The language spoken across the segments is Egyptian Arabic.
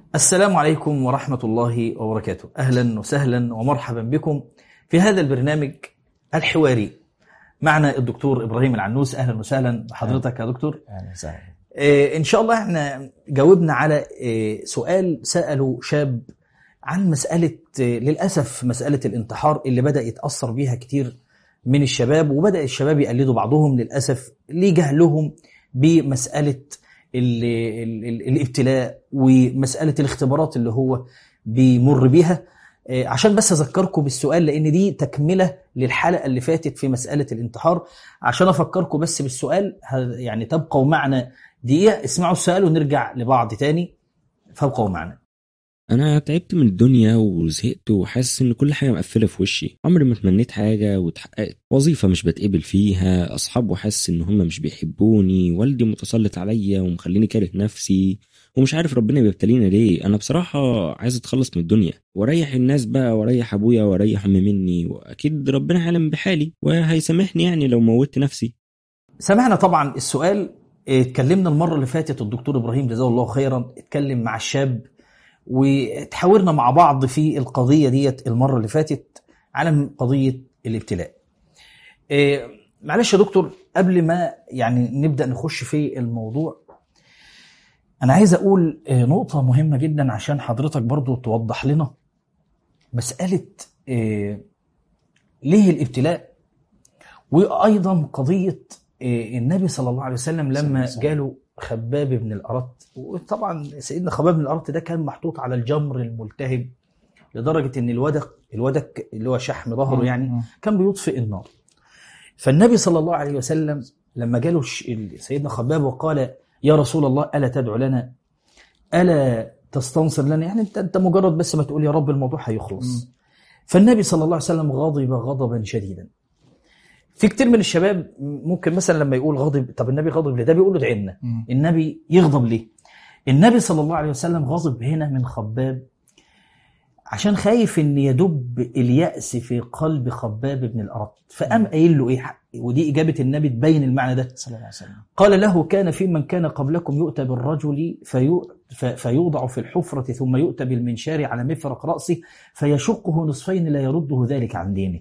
السلام عليكم ورحمة الله وبركاته أهلا وسهلا ومرحبا بكم في هذا البرنامج الحواري معنا الدكتور إبراهيم العنوس أهلا وسهلا بحضرتك يا دكتور اهلا وسهلا آه، إن شاء الله احنا جاوبنا على آه، سؤال سأله شاب عن مسألة آه، للأسف مسألة الانتحار اللي بدأ يتأثر بيها كتير من الشباب وبدأ الشباب يقلدوا بعضهم للأسف لجهلهم بمسألة ال ال ال الابتلاء ومسألة الاختبارات اللي هو بيمر بيها آه، عشان بس أذكركم بالسؤال لأن دي تكملة للحلقة اللي فاتت في مسألة الانتحار عشان أفكركم بس بالسؤال ه- يعني تبقوا معنا دقيقة اسمعوا السؤال ونرجع لبعض تاني فابقوا معنا انا تعبت من الدنيا وزهقت وحاسس ان كل حاجه مقفله في وشي عمري ما تمنيت حاجه واتحققت وظيفه مش بتقبل فيها اصحاب وحاسس ان هم مش بيحبوني والدي متسلط عليا ومخليني كاره نفسي ومش عارف ربنا بيبتلينا ليه انا بصراحه عايز اتخلص من الدنيا واريح الناس بقى واريح ابويا واريح امي مني واكيد ربنا هيعلم بحالي وهيسامحني يعني لو موتت نفسي سمعنا طبعا السؤال اه، اتكلمنا المرة اللي فاتت الدكتور إبراهيم جزاه الله خيرا اتكلم مع الشاب وتحاورنا مع بعض في القضية ديت المرة اللي فاتت على قضية الابتلاء اه، معلش يا دكتور قبل ما يعني نبدأ نخش في الموضوع أنا عايز أقول اه، نقطة مهمة جدا عشان حضرتك برضو توضح لنا مسألة اه، ليه الابتلاء وايضا قضيه آه، النبي صلى الله عليه وسلم صلى الله لما عليه وسلم. جاله خباب بن الارت وطبعا سيدنا خباب بن الارت ده كان محطوط على الجمر الملتهب لدرجه ان الودك الودك اللي هو شحم ظهره يعني مم. كان بيطفئ النار فالنبي صلى الله عليه وسلم لما جاله الش- سيدنا خباب وقال يا رسول الله الا تدعو لنا الا تستنصر لنا يعني انت انت مجرد بس ما تقول يا رب الموضوع هيخلص مم. فالنبي صلى الله عليه وسلم غضب غضبا شديدا في كتير من الشباب ممكن مثلا لما يقول غضب طب النبي غضب ليه ده بيقول له ادعي لنا مم. النبي يغضب ليه النبي صلى الله عليه وسلم غضب هنا من خباب عشان خايف ان يدب اليأس في قلب خباب بن الأرط فقام قايل له ايه ودي إجابة النبي تبين المعنى ده صلى الله عليه وسلم قال له كان في من كان قبلكم يؤتى بالرجل في ف- فيوضع في الحفرة ثم يؤتى بالمنشار على مفرق رأسه فيشقه نصفين لا يرده ذلك عن دينه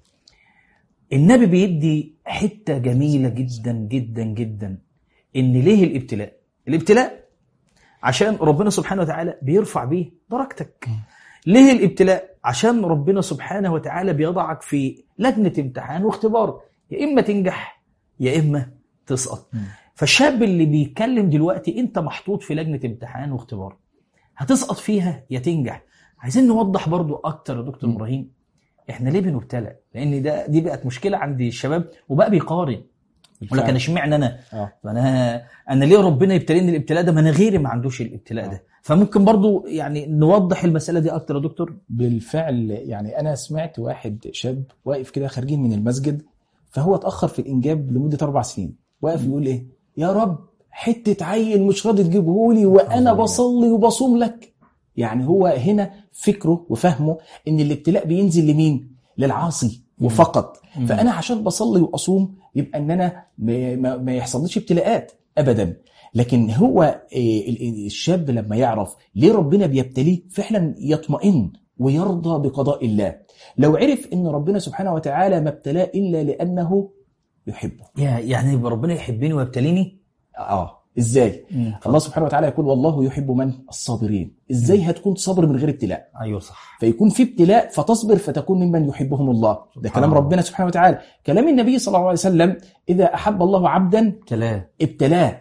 النبي بيدي حتة جميلة جدا جدا جدا إن ليه الابتلاء الابتلاء عشان ربنا سبحانه وتعالى بيرفع بيه درجتك ليه الابتلاء عشان ربنا سبحانه وتعالى بيضعك في لجنة امتحان واختبار يا إما تنجح يا إما تسقط مم. فالشاب اللي بيتكلم دلوقتي انت محطوط في لجنة امتحان واختبار هتسقط فيها يا تنجح عايزين نوضح برضو اكتر يا دكتور مم. ابراهيم احنا ليه بنبتلى لان ده دي بقت مشكلة عند الشباب وبقى بيقارن يقول لك بالفعل. انا اشمعنى انا اه فانا انا ليه ربنا يبتليني الابتلاء ده ما انا غيري ما عندوش الابتلاء ده فممكن برضو يعني نوضح المسألة دي اكتر يا دكتور بالفعل يعني انا سمعت واحد شاب واقف كده خارجين من المسجد فهو اتاخر في الانجاب لمده اربع سنين واقف يقول ايه يا رب حته عيل مش راضي تجيبه لي وانا الله. بصلي وبصوم لك يعني هو هنا فكره وفهمه ان الابتلاء بينزل لمين للعاصي مم. وفقط مم. فانا عشان بصلي واصوم يبقى ان انا ما, ما, ما يحصليش ابتلاءات ابدا لكن هو إيه، ال- ال- الشاب لما يعرف ليه ربنا بيبتليه فعلا يطمئن ويرضى بقضاء الله لو عرف ان ربنا سبحانه وتعالى ما ابتلاه الا لانه يحبه يا يعني يبقى ربنا يحبني ويبتليني اه ازاي الله سبحانه وتعالى يقول والله يحب من الصابرين ازاي هتكون صابر من غير ابتلاء ايوه صح فيكون في ابتلاء فتصبر فتكون ممن يحبهم الله ده سبحان كلام الله. ربنا سبحانه وتعالى كلام النبي صلى الله عليه وسلم اذا احب الله عبدا ابتلاء ابتلاه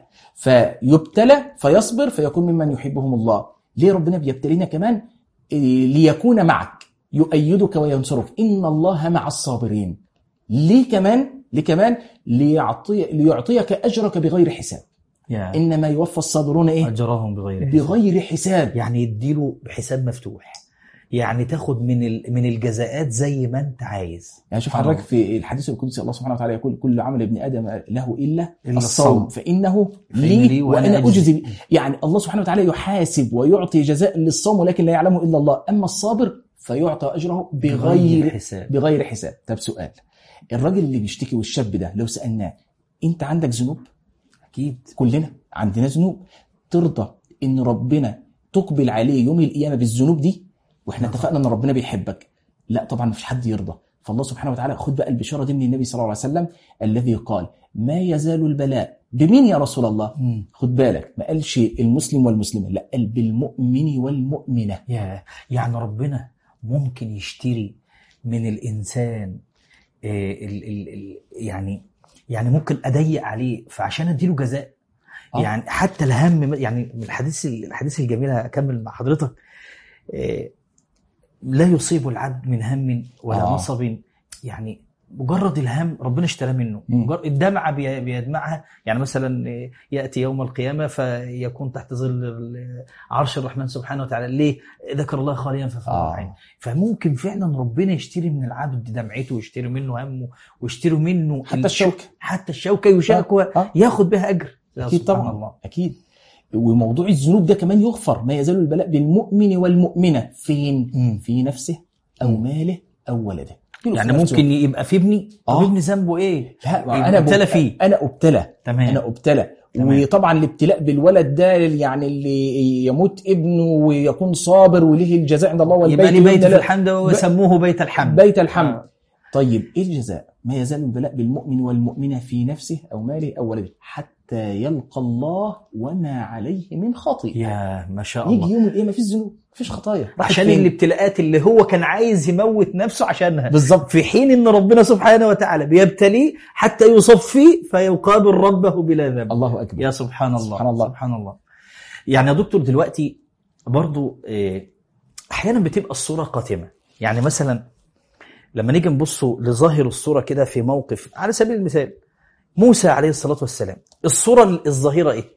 فيبتلى فيصبر فيكون ممن يحبهم الله ليه ربنا بيبتلينا كمان إيه، ليكون معك يؤيدك وينصرك ان الله مع الصابرين ليه كمان ليه كمان ليعطي ليعطيك اجرك بغير حساب يا انما يوفى الصابرون ايه اجرهم بغير حساب بغير حساب يعني يديله بحساب مفتوح يعني تاخد من ال- من الجزاءات زي ما انت عايز يعني شوف سبحان حضرتك الله. في الحديث القدسي الله سبحانه وتعالى يقول كل عمل ابن ادم له الا إلا الصوم الصوم. فانه فإن لي لي وأنا وانا أجزي. اجزي به. يعني الله سبحانه وتعالى يحاسب ويعطي جزاء للصوم ولكن لا يعلمه الا الله اما الصابر فيعطى اجره بغير حساب بغير حساب طب سؤال الراجل اللي بيشتكي والشاب ده لو سالناه انت عندك ذنوب اكيد كلنا عندنا ذنوب ترضى ان ربنا تقبل عليه يوم القيامه بالذنوب دي واحنا اتفقنا ان ربنا بيحبك لا طبعا مفيش حد يرضى فالله سبحانه وتعالى خد بقى البشاره دي من النبي صلى الله عليه وسلم الذي قال ما يزال البلاء بمين يا رسول الله مم. خد بالك ما قالش المسلم والمسلمه لا قال بالمؤمن والمؤمنه يا يعني ربنا ممكن يشتري من الانسان آه، ال ال ال يعني يعني ممكن اضيق عليه فعشان اديله جزاء آه. يعني حتى الهم يعني من الحديث الحديث الجميل هكمل مع حضرتك آه، لا يصيب العبد من هم ولا آه. نصب يعني مجرد الهم ربنا اشترى منه مم. مجرد الدمعة بي- بيدمعها يعني مثلا آه، يأتي يوم القيامة فيكون تحت ظل ال- عرش الرحمن سبحانه وتعالى ليه ذكر الله خاليا ففاضت آه. عينه فممكن فعلا ربنا يشتري من العبد دمعته ويشتري منه همه ويشتري منه حتى الشوكه حتى الشوكة يشاكوى آه. ياخد بها أجر يا اكيد سبحان طبعا الله اكيد وموضوع الذنوب ده كمان يغفر ما يزال البلاء بالمؤمن والمؤمنه فين مم. في نفسه او مم. ماله او ولده يعني ممكن يبقى في ابني طب آه. ابني ذنبه ايه؟ لا انا ابتلى بب- فيه. انا ابتلى تمام انا ابتلى تمام. وطبعا الابتلاء بالولد ده يعني اللي يموت ابنه ويكون صابر وليه الجزاء عند الله والبيت يبقى لي بيت يملأ في الحمد وسموه بيت الحمد بيت الحمد آه. طيب ايه الجزاء؟ ما يزال البلاء بالمؤمن والمؤمنة في نفسه او ماله او ولده حتى يلقى الله وما عليه من خطيئة يا ما شاء يجي الله يوم القيامة مفيش ذنوب مفيش خطايا راحت عشان فين؟ الابتلاءات اللي هو كان عايز يموت نفسه عشانها بالظبط في حين ان ربنا سبحانه وتعالى بيبتليه حتى يصفيه فيقابل ربه بلا ذنب الله اكبر يا سبحان الله سبحان الله. سبحان الله يعني يا دكتور دلوقتي برضو آه، احيانا بتبقى الصوره قاتمه يعني مثلا لما نيجي نبصوا لظاهر الصوره كده في موقف على سبيل المثال موسى عليه الصلاه والسلام الصوره الظاهره ايه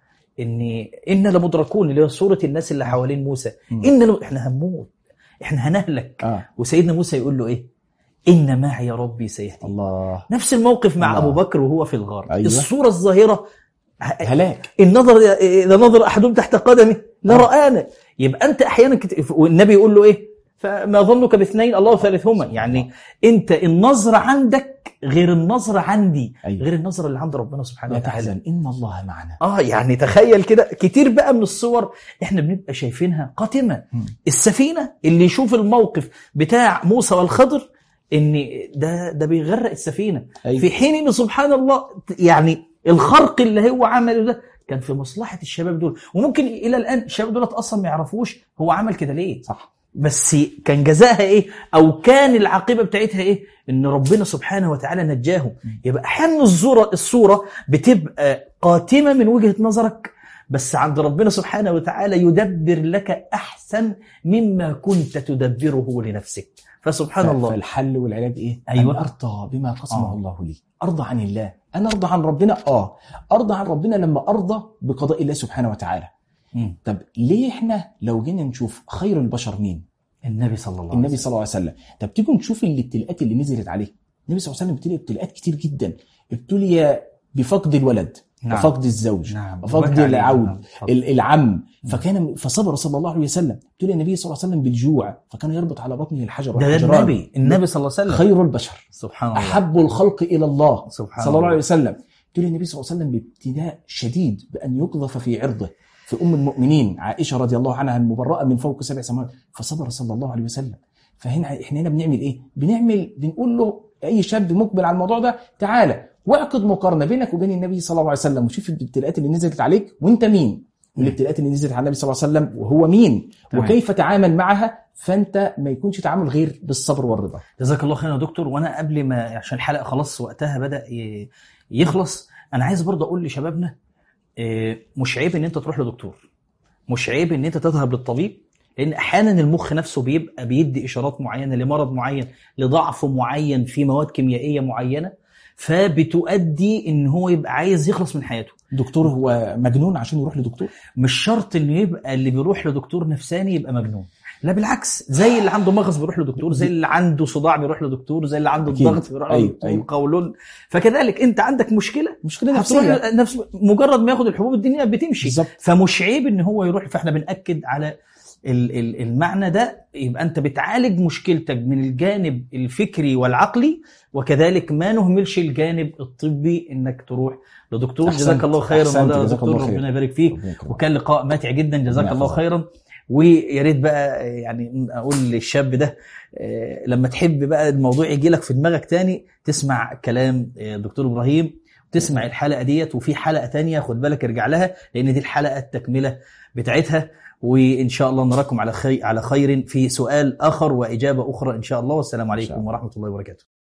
ان ان لمدركون اللي هي صوره الناس اللي حوالين موسى مم. ان لم- احنا هنموت احنا هنهلك اه وسيدنا موسى يقول له ايه ان معي ربي سيهدين الله نفس الموقف مع الله. ابو بكر وهو في الغار أيوة. الصوره الظاهره ه- هلاك ان نظر اذا نظر احدهم تحت قدمه لرآنا يبقى انت احيانا كت... والنبي يقول له ايه فما ظنك باثنين الله ثالثهما يعني انت النظر عندك غير النظر عندي أيوة. غير النظر اللي عند ربنا سبحانه لا وتعالى تحزن ان الله معنا اه يعني تخيل كده كتير بقى من الصور احنا بنبقى شايفينها قاتمه مم. السفينه اللي يشوف الموقف بتاع موسى والخضر ان ده ده بيغرق السفينه أيوة. في حين ان سبحان الله يعني الخرق اللي هو عمله ده كان في مصلحه الشباب دول وممكن الى الان الشباب دول اصلا ما يعرفوش هو عمل كده ليه صح بس كان جزاها ايه او كان العاقبه بتاعتها ايه ان ربنا سبحانه وتعالى نجاهم يبقى احيانا الصوره الصوره بتبقى قاتمه من وجهه نظرك بس عند ربنا سبحانه وتعالى يدبر لك احسن مما كنت تدبره لنفسك فسبحان الله فالحل والعلاج ايه؟ أيوة. أن أرضى بما قسمه آه. الله لي أرضى عن الله أنا أرضى عن ربنا آه أرضى عن ربنا لما أرضى بقضاء الله سبحانه وتعالى مم. طب ليه إحنا لو جينا نشوف خير البشر مين؟ النبي صلى الله عليه النبي وسلم صلى الله عليه وسلم طب تيجوا نشوف الابتلاءات اللي نزلت عليه النبي صلى الله عليه وسلم ابتلي ابتلاءات كتير جدا ابتلي بفقد الولد نعم. وفقد الزوج نعم وفقد وبكى عليه. العود نعم. اتفضل. ال- العم فكان فصبر صلى الله عليه وسلم ابتلي النبي صلى الله عليه وسلم بالجوع فكان يربط على بطنه الحجر ده, ده والحجران. النبي النبي صلى الله عليه وسلم خير البشر سبحان الله احب الخلق الى الله سبحان صلى الله عليه الله وسلم ابتلي النبي صلى الله عليه وسلم بابتلاء شديد بان يقذف في عرضه في ام المؤمنين عائشه رضي الله عنها المبرأه من فوق سبع سماوات فصبر صلى الله عليه وسلم فهنا احنا هنا بنعمل ايه؟ بنعمل بنقول له اي شاب مقبل على الموضوع ده تعالى واعقد مقارنه بينك وبين النبي صلى الله عليه وسلم وشوف الابتلاءات اللي نزلت عليك وانت مين؟ والابتلاءات اللي نزلت على النبي صلى الله عليه وسلم وهو مين؟ تمام. وكيف تعامل معها فانت ما يكونش تعامل غير بالصبر والرضا. جزاك الله خير يا دكتور وانا قبل ما عشان الحلقه خلاص وقتها بدا ي- يخلص انا عايز برضه اقول لشبابنا آه، مش عيب ان انت تروح لدكتور مش عيب ان انت تذهب للطبيب لان احيانا المخ نفسه بيبقى بيدي اشارات معينه لمرض معين لضعف معين في مواد كيميائيه معينه فبتؤدي ان هو يبقى عايز يخلص من حياته دكتور هو مجنون عشان يروح لدكتور مش شرط انه يبقى اللي بيروح لدكتور نفساني يبقى مجنون لا بالعكس زي اللي عنده مغص بيروح لدكتور زي اللي عنده صداع بيروح لدكتور زي اللي عنده أكيد. ضغط بيروح أيوة، لدكتور أيوة. قولون فكذلك انت عندك مشكله مشكله هتروح نفسيه نفس مجرد ما ياخد الحبوب الدنيا بتمشي بالظبط فمش عيب ان هو يروح فاحنا بناكد على ال- ال- المعنى ده يبقى انت بتعالج مشكلتك من الجانب الفكري والعقلي وكذلك ما نهملش الجانب الطبي انك تروح لدكتور أحسنت. جزاك الله خيرا أحسنت. والله يا جزاك دكتور الله خير. ربنا يبارك فيك ربنا يكرمك. وكان لقاء ماتع جدا جزاك ربنا الله يحفظك. خيرا ويا ريت بقى يعني اقول للشاب ده آه، لما تحب بقى الموضوع يجي لك في دماغك تاني تسمع كلام آه، دكتور ابراهيم تسمع الحلقه ديت وفي حلقه تانية خد بالك ارجع لها لان دي الحلقه التكمله بتاعتها وان شاء الله نراكم على خير على خير في سؤال اخر واجابه اخرى ان شاء الله والسلام شاء عليكم الله. ورحمه الله وبركاته